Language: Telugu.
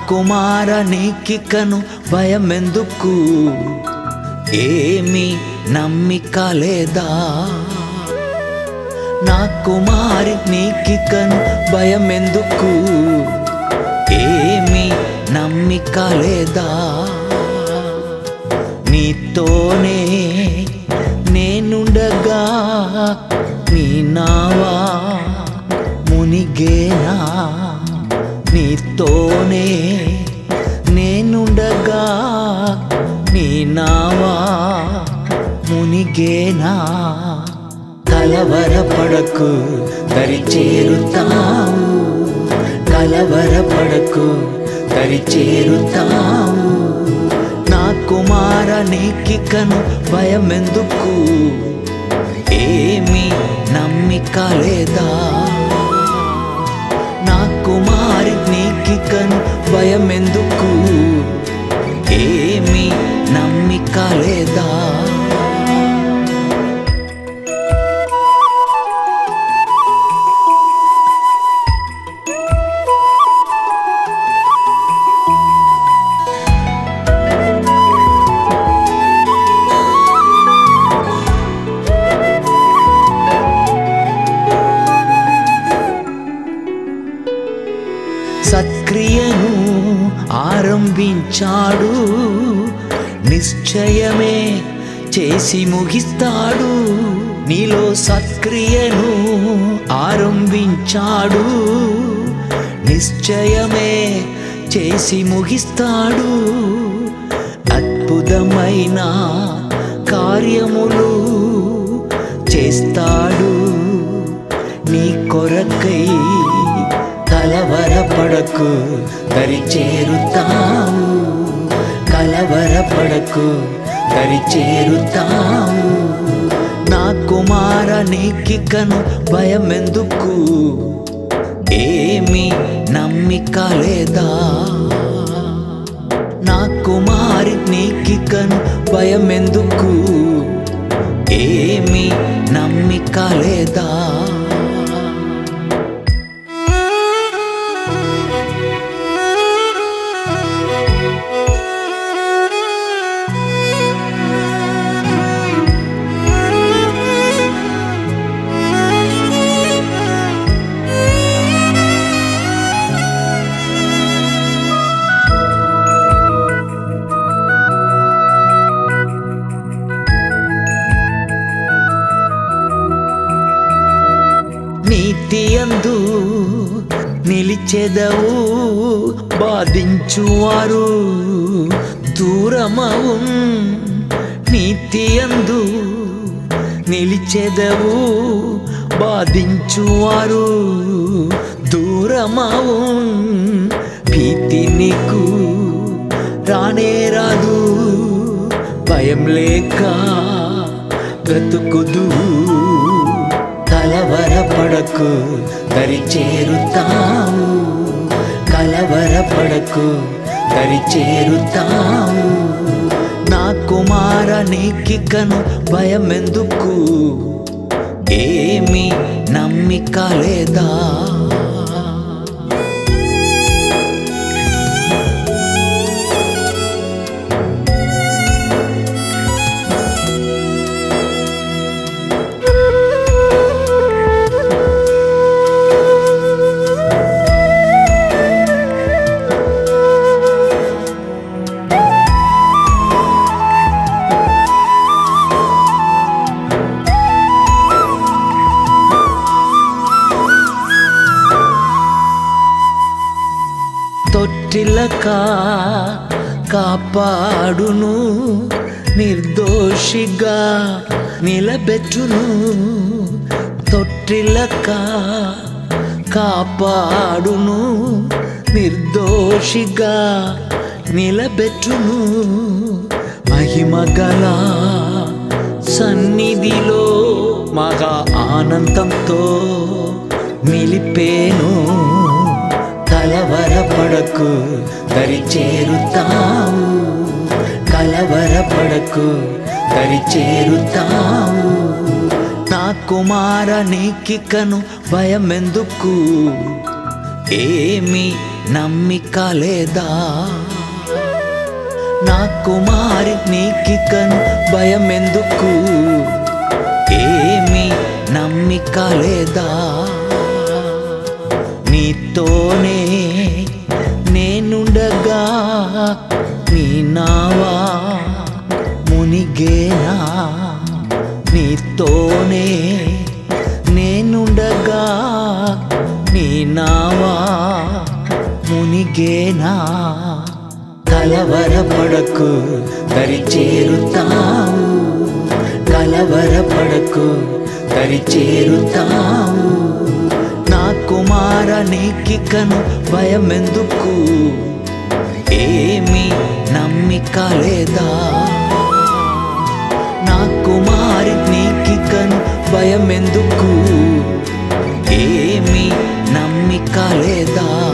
కుమార నీకికను భయమెందుకు ఏమి నమ్మిక లేదా నా కుమారి నీకికను భయమెందుకు ఏమి నమ్మిక లేదా నీతోనే నేనుండగా నీ నావా మునిగేనా నీతోనే నేనుండగా నీ నావా మునిగేనా కలవరపడకు దరి చేరుతావు కలవరపడకు దరి చేరుతావు నా కుమార నీకికను భయమెందుకు ఏమి నమ్మిక లేదా నా కుమారి నీకికను భయమెందుకు ఏమి నమ్మిక లేదా సత్క్రియను ఆరంభించాడు నిశ్చయమే చేసి ముగిస్తాడు నీలో సత్క్రియను ఆరంభించాడు నిశ్చయమే చేసి ముగిస్తాడు అద్భుతమైన కార్యములు చేస్తాడు నీ కొరకై కలవరపడకు దరి చేరుతావు కలవరపడకు దరి చేరుతావు నా కుమార నీకికను భయమెందుకు ఏమి నమ్మిక లేదా నా కుమారి నీకికను భయమెందుకు ఏమి నమ్మిక లేదా నీతి అందు నిలిచెదవు బాధించువారు దూరమవు నీతి అందు నిలిచెదవు బాధించువారు దూరమవు భీతి నీకు రానే రాదు భయం లేక బ్రతుకుదు కలవరపడకు దరి చేరుతావు కలవరపడకు దరి చేరుతావు నా కుమార నీకికను భయమెందుకు ఏమి నమ్మిక లేదా తొట్టిలక కాపాడును నిర్దోషిగా నిలబెట్టును తొట్టిలక కాపాడును నిర్దోషిగా నిలబెట్టును మహిమగల సన్నిధిలో మగా ఆనందంతో నిలిపేను కలవరపడకు దరి చేరుతావు కలవరపడకు దరి చేరుతావు నా కుమార నీకికను భయమెందుకు ఏమి నమ్మిక లేదా నా కుమారి నీకికను భయమెందుకు ఏమి నమ్మిక లేదా నీతోనే నేనుండగా నీ నావా మునిగేనా నీతోనే నేనుండగా నీ నావా మునిగేనా కలవరపడకు దరి చేరుతావు కలవరపడకు దరి చేరుతావు నా కుమార నీకికను భయమెందుకు ఏమి నమ్మిక లేదా నా కుమారి నీకికను భయమెందుకు ఏమి నమ్మిక లేదా